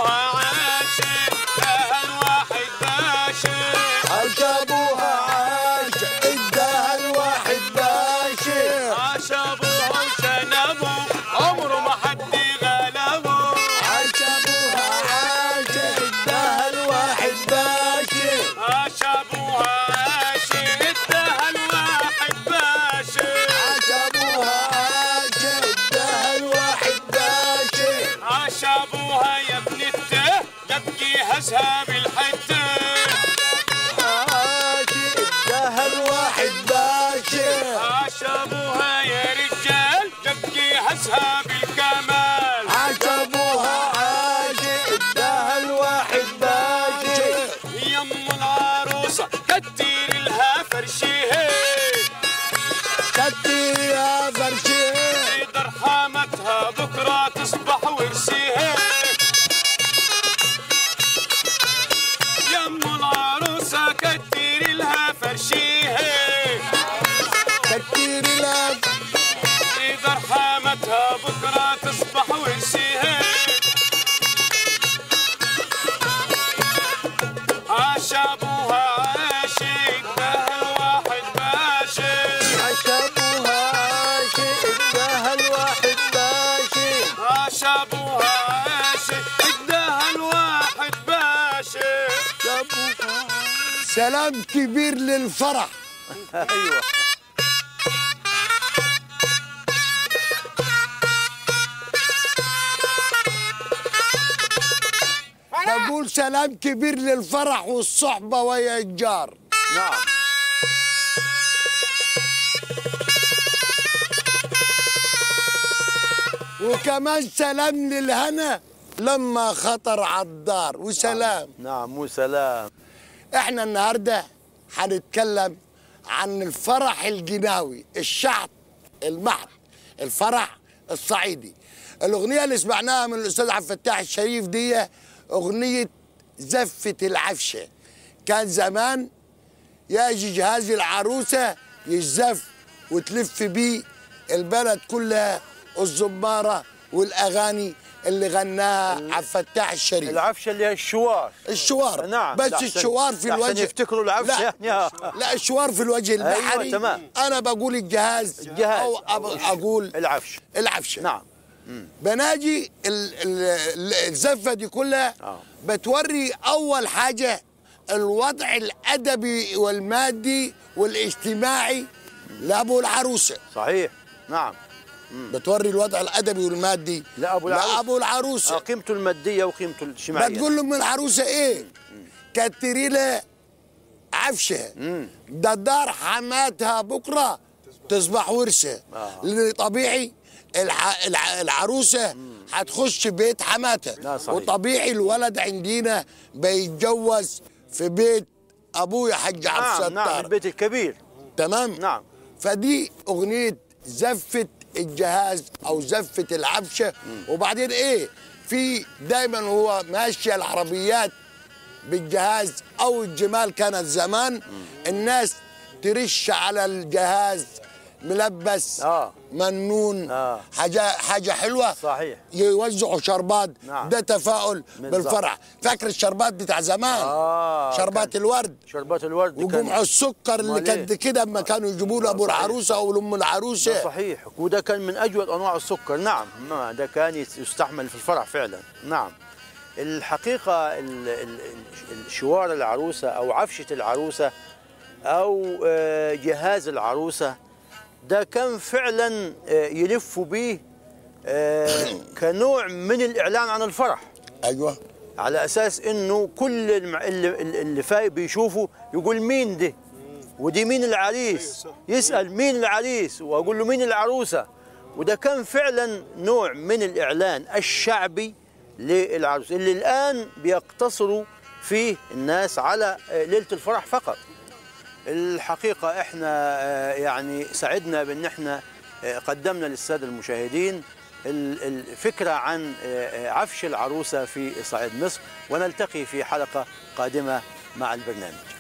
عشبوها عاشق ده الواحد باشق عشبوها عاشق اداها الواحد باشا عشبوها وشنبوا عمره ما حد غلبه عشبوها عاشق اداها الواحد باشا عشبوها عاشق ده الواحد باشق عشبوها عاشق اداها الواحد باشا عشبوها يا ابن الته يبكي هزها بالحته عاشق اداها الواحد باشا عشبوها يا رجال يبكي هزها بالكمال عشبوها عاشق اداها الواحد باشا يم العروسه كتير لها فرشيه كتير يا فرشي تقدر حامتها بكره تصبح ورسيه يم العروسه كتير لها فرشيه كتير لا تقدر حامتها بكره تصبح ورسيه عشبوها عاشق ده الواحد باشق عشبوها عاشق اداها الواحد باشا عشبوها عاشق اداها الواحد باشق سلام كبير للفرح ايوه بقول سلام كبير للفرح والصحبة ويا الجار نعم وكمان سلام للهنا لما خطر عالدار وسلام نعم وسلام احنا النهارده هنتكلم عن الفرح الجناوي الشعب المحض الفرح الصعيدي الاغنيه اللي سمعناها من الاستاذ عبد الفتاح الشريف دي اغنيه زفه العفشه كان زمان يجي جهاز العروسه يزف وتلف بيه البلد كلها الزماره والاغاني اللي غناها عبد الفتاح الشريف العفشه اللي هي الشوار الشوار نعم بس لحسن- الشوار في لحسن الوجه يفتكروا العفشه لا, يعني لا الشوار في الوجه البحري تمام. انا بقول الجهاز الجهاز او أب- اقول العفش العفشه نعم بناجي ال- ال- ال- الزفه دي كلها آه. بتوري اول حاجه الوضع الادبي والمادي والاجتماعي لابو العروسه صحيح نعم بتوري الوضع الادبي والمادي لأبو العروسة. لابو العروسه آه، قيمته الماديه وقيمته الاجتماعيه بتقول له من العروسه ايه كتري لها عفشه ده دار حماتها بكره تصبح ورثه آه. لان طبيعي الع... الع... العروسه هتخش بيت حماتها لا صحيح. وطبيعي الولد عندنا بيتجوز في بيت ابويا حاج عبد نعم نعم الستار البيت الكبير تمام نعم فدي اغنيه زفه الجهاز او زفه العفشه وبعدين ايه في دايما هو ماشيه العربيات بالجهاز او الجمال كانت زمان الناس ترش على الجهاز ملبس آه. منون آه. حاجه حاجه حلوه صحيح. يوزعوا شربات نعم. ده تفاؤل بالظبط. بالفرح فاكر الشربات بتاع زمان آه، شربات كان- الورد شربات الورد كان- وجمع السكر اللي أمال كانت إيه؟ كده اما كانوا يجيبوا له ابو صحيح. العروسه او لام ده العروسه صحيح وده كان من اجود انواع السكر نعم نعم، ده كان يس- يستحمل في الفرح فعلا نعم الحقيقه ال- ال- ال- شوار العروسه او عفشه العروسه او آه، جهاز العروسه ده كان فعلا آه، يلفوا به آه، كنوع من الاعلان عن الفرح ايوه على اساس انه كل الم- اللي, اللي فايق بيشوفه يقول مين ده ودي مين العريس يسال مين العريس واقول له مين العروسه وده كان فعلا نوع من الاعلان الشعبي للعروس اللي الان بيقتصروا فيه الناس على آه، ليله الفرح فقط الحقيقه احنا آه، يعني سعدنا بان احنا آه، قدمنا للساده المشاهدين ال- الفكره عن آه، آه، عفش العروسه في صعيد مصر ونلتقي في حلقه قادمه مع البرنامج